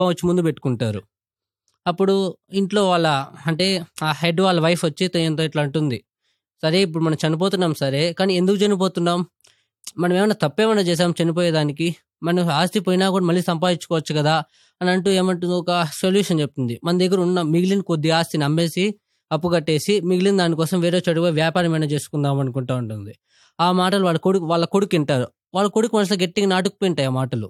Pouch ముందు పెట్టుకుంటారు. అప్పుడు ఇంట్లో వాళ్ళ అంటే ఆ హెడ్ వాళ్ళ వైఫ్ వచ్చి తనతో ఇట్లా అంటుంది. సరే ఇప్పుడు మనం చనిపోతున్నాం సరే, కానీ ఎందుకు చనిపోతున్నాం? మనం ఏమన్నా తప్పేమన్నా చేసాం చనిపోయేదానికి? మనం ఆస్తి పోయినా కూడా మళ్ళీ సంపాదించుకోవచ్చు కదా! అని అంటూ ఏమంటుంది ఒక సొల్యూషన్ చెప్తుంది. మన దగ్గర ఉన్న మిగిలిన కొద్ది ఆస్తిని అమ్మేసి, అప్పు కట్టేసి మిగిలిన దాని కోసం వేరే చోట పోయి వ్యాపారం ఏమైనా చేసుకుందాం అనుకుంటా ఉంటుంది. ఆ మాటలు వాళ్ళ కొడుకు వాళ్ళ కొడుకు ఇంటారు. వాళ్ళ కొడుకు మనసులో గట్టిగా నాటుకుపోయింటాయి ఆ మాటలు.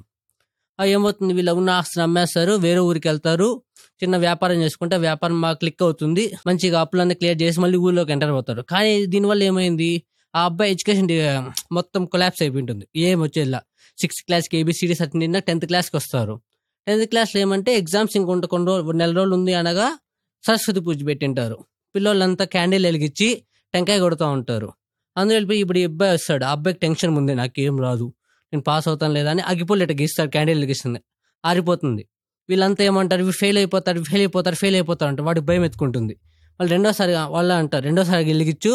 ఆ ఏమవుతుంది వీళ్ళ ఉన్న ఆస్తిని అమ్మేస్తారు. వేరే ఊరికెళ్తారు. చిన్న వ్యాపారం చేసుకుంటే ఆ వ్యాపారం బాగా క్లిక్ అవుతుంది. మంచిగా అప్పులన్నీ క్లియర్ చేసి మళ్ళీ ఊర్లోకి ఎంటర్ అవుతారు. కానీ దీనివల్ల ఏమైంది? ఆ అబ్బాయి ఎడ్యుకేషన్ డి మొత్తం కొలాప్స్ అయిపోయింటుంది. ఏం వచ్చేదిలా. సిక్స్త్ క్లాస్‌కి ఏబీసీడీ సర్టిఫికేట్ 10థ్ క్లాస్‌కి వస్తారు. 10థ్ క్లాస్‌లో ఏమంటే ఎగ్జామ్స్ ఇంకొంత కొన్ని రోజులు నెల రోజులు ఉంది అనగా సరస్వతి పూజ పెట్టింటారు. పిల్లోళ్ళంతా క్యాండిల్ ఎలిగించి టెంకాయ కొడతా ఉంటారు. అందులో వెళ్ళిపోయి ఇప్పుడు ఈ అబ్బాయి వస్తాడు. ఆ అబ్బాయికి టెన్షన్ ఉంది. నాకేం రాదు. నేను పాస్ అవుతాను లేదా అని అగ్గిపుల్ల ఇట్ట గీస్తాడు క్యాండిల్ వెలిగిస్తుంది. ఆరిపోతుంది. వీళ్ళంతా ఏమంటారు "వీడు ఫెయిల్ అయిపోతారు, ఫెయిల్ అయిపోతారు, ఫెయిల్ అయిపోతారు" అంటారు. వాడికి భయం ఎత్తుకుంటుంది. మళ్ళీ రెండోసారి వాళ్ళే అంటారు. రెండోసారి వెలిగించు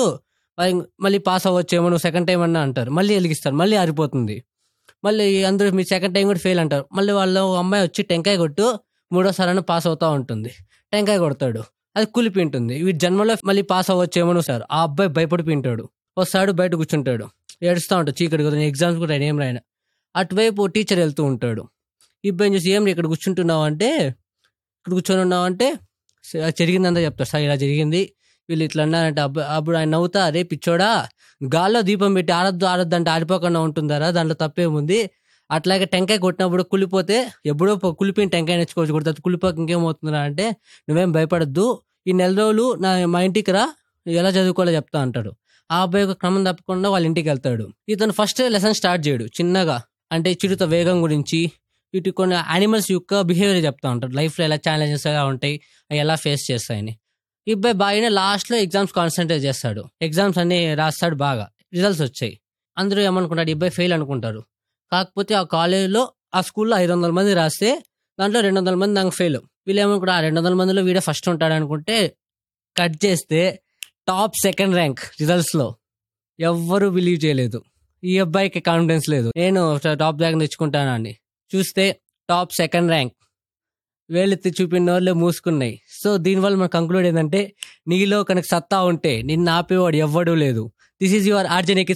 మళ్ళీ పాస్ అవ్వచ్చేమో నువ్వు సెకండ్ టైం అన్నా అంటారు. మళ్ళీ వెలిగిస్తారు. మళ్ళీ ఆరిపోతుంది. మళ్ళీ అందరూ మీరు సెకండ్ టైం కూడా ఫెయిల్ అంటారు. మళ్ళీ వాళ్ళ అమ్మాయి వచ్చి టెంకాయ కొట్టు మూడోసారి అన్నా పాస్ అవుతా ఉంటుంది. టెంకాయ కొడతాడు. అది కూలిపోయింటుంది. వీడి జన్మలో మళ్ళీ పాస్ అవ్వచ్చేమో సార్. ఆ అబ్బాయి భయపడిపోయింటాడు. వస్తాడు బయట కూర్చుంటాడు. ఏడుస్తా ఉంటాడు. చీకటి కదా నేను ఎగ్జామ్స్ కూడా ఏం రాయను. అటువైపు టీచర్ వెళ్తూ ఉంటాడు. ఈ అబ్బాయిని చూసి ఏం ఇక్కడ కూర్చుంటున్నావు అంటే ఇక్కడ కూర్చొని ఉన్నావు అంటే జరిగిందంతా చెప్తాడు. సార్ ఇలా జరిగింది. వీళ్ళు ఇట్లా అన్నారంటే అబ్బాయి అప్పుడు ఆయన నవ్వుతా అరే పిచ్చోడా గాల్లో దీపం పెట్టి ఆరద్దు ఆరద్దు అంటే ఆరిపోకుండా ఉంటుందారా దాంట్లో తప్పేముంది అట్లాగే టెంకాయ కొట్టినప్పుడు కులిపోతే ఎప్పుడో కులిపోయిన టెంకాయ నెచ్చుకోవచ్చు కొడుతుంది కులిపోక ఇంకేమవుతుందా అంటే నువ్వేం భయపడద్దు ఈ నెల రోజులు నా మా ఇంటికి రా ఎలా చదువుకోవాలో చెప్తా అంటాడు ఆ అబ్బాయి ఒక క్రమం తప్పకుండా వాళ్ళ ఇంటికి వెళ్తాడు ఇతను ఫస్ట్ లెసన్ స్టార్ట్ చేయడు చిన్నగా అంటే చిరుత వేగం గురించి ఇటు కొన్ని యానిమల్స్ యొక్క బిహేవియర్ చెప్తా ఉంటాడు లైఫ్లో ఎలా ఛాలెంజెస్ ఎలా ఉంటాయి అవి ఎలా ఫేస్ చేస్తాయని ఈ అబ్బాయి బాగానే లాస్ట్లో ఎగ్జామ్స్ కాన్సన్ట్రేట్ చేస్తాడు ఎగ్జామ్స్ అన్ని రాస్తాడు బాగా రిజల్ట్స్ వచ్చాయి అందరూ ఏమనుకుంటాడు ఈ అబ్బాయి ఫెయిల్ అనుకుంటారు కాకపోతే ఆ కాలేజీలో ఆ స్కూల్లో ఐదు వందల మంది రాస్తే దాంట్లో రెండు వందల మంది నాకు ఫెయిల్ వీళ్ళు ఏమనుకుంటారు ఆ రెండు వందల మందిలో వీడే ఫస్ట్ ఉంటాడు అనుకుంటే కట్ చేస్తే టాప్ సెకండ్ ర్యాంక్ రిజల్ట్స్లో ఎవ్వరూ బిలీవ్ చేయలేదు ఈ అబ్బాయికి కాన్ఫిడెన్స్ లేదు నేను టాప్ ర్యాంక్ తెచ్చుకుంటానని చూస్తే టాప్ సెకండ్ ర్యాంక్ వేలెత్తి చూపిన నోర్లే మూసుకున్నాయి సో దీనివల్ల మన కంక్లూడ్ ఏంటంటే నీలో కనుక సత్తా ఉంటే నిన్ను ఆపేవాడు ఎవ్వడూ లేదు దిస్ ఈజ్ యువర్ ఆర్జనిక్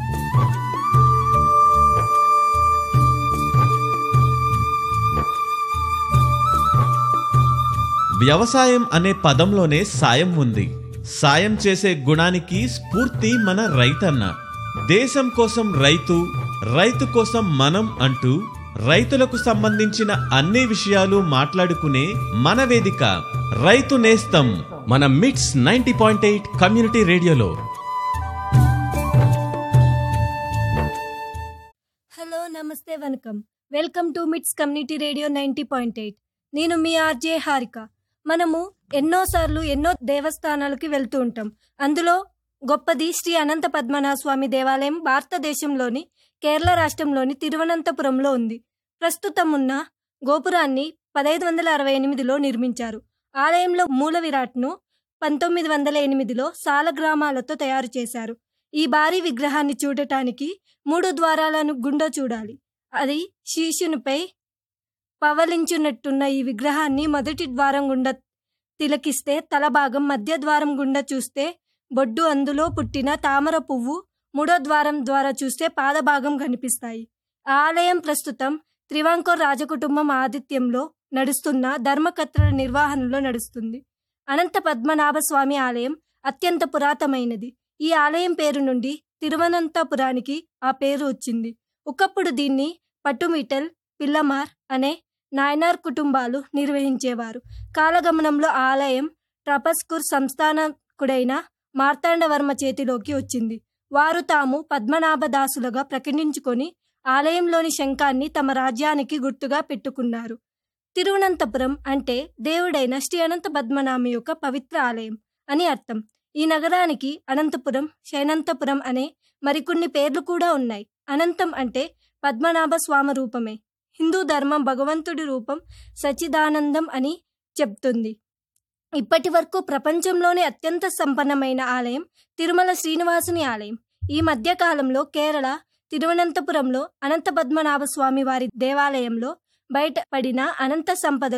వ్యవసాయం అనే పదంలోనే సాయం ఉంది సాయం చేసే గుణానికి స్ఫూర్తి మన రైతన్న దేశం కోసం రైతు రైతు కోసం మనం అంటూ రైతులకు సంబంధించిన అన్ని విషయాలు మాట్లాడుకునే మన వేదిక రైతు నేస్తం మన MITS ninety point eight community రేడియోలో హలో నమస్తే వనకం welcome to MITS community radio ninety point eight నేను మీ ఆర్జే హారిక మనము ఎన్నోసార్లు ఎన్నో దేవస్థానాలకి వెళ్తూ ఉంటాం అందులో గొప్పది శ్రీ అనంత పద్మనాభ స్వామి దేవాలయం భారతదేశంలోని కేరళ రాష్ట్రంలోని తిరువనంతపురంలో ఉంది ప్రస్తుతం ఉన్న గోపురాన్ని పదహైదు వందల అరవై ఎనిమిదిలో నిర్మించారు ఆలయంలో మూల విరాట్ను పంతొమ్మిది వందల ఎనిమిదిలో సాలగ్రామాలతో తయారు చేశారు ఈ భారీ విగ్రహాన్ని చూడటానికి మూడు ద్వారాలను గుండా చూడాలి అది శీర్షునిపై పవలించున్నట్టున్న ఈ విగ్రహాన్ని మొదటి ద్వారం గుండా తిలకిస్తే తల భాగం మధ్య ద్వారం గుండా చూస్తే బొడ్డు అందులో పుట్టిన తామర పువ్వు మూడో ద్వారం ద్వారా చూస్తే పాదభాగం కనిపిస్తాయి ఆలయం ప్రస్తుతం త్రివాంకోర్ రాజకుటుంబం ఆతిథ్యంలో నడుస్తున్న ధర్మకత్ర నిర్వహణలో నడుస్తుంది అనంత పద్మనాభ స్వామి ఆలయం అత్యంత పురాతనమైనది ఈ ఆలయం పేరు నుండి తిరువనంతపురానికి ఆ పేరు వచ్చింది ఒకప్పుడు దీన్ని పట్టుమిటల్ పిల్లమార్ అనే నాయనార్ కుటుంబాలు నిర్వహించేవారు కాలగమనంలో ఆలయం ట్రపస్కూర్ సంస్థానకుడైన మార్తాండవర్మ చేతిలోకి వచ్చింది వారు తాము పద్మనాభదాసులుగా ప్రకటించుకొని ఆలయంలోని శంఖాన్ని తమ రాజ్యానికి గుర్తుగా పెట్టుకున్నారు తిరువనంతపురం అంటే దేవుడైన శ్రీ అనంత పద్మనాభ యొక్క పవిత్ర ఆలయం అని అర్థం ఈ నగరానికి అనంతపురం శైనంతపురం అనే మరికొన్ని పేర్లు కూడా ఉన్నాయి అనంతం అంటే పద్మనాభ స్వామి రూపమే హిందూ ధర్మం భగవంతుడి రూపం సచిదానందం అని చెప్తుంది ఇప్పటి వరకు ప్రపంచంలోనే అత్యంత సంపన్నమైన ఆలయం తిరుమల శ్రీనివాసుని ఆలయం ఈ మధ్య కాలంలో కేరళ తిరువనంతపురంలో అనంత పద్మనాభ స్వామి వారి దేవాలయంలో బయటపడిన అనంత సంపదలు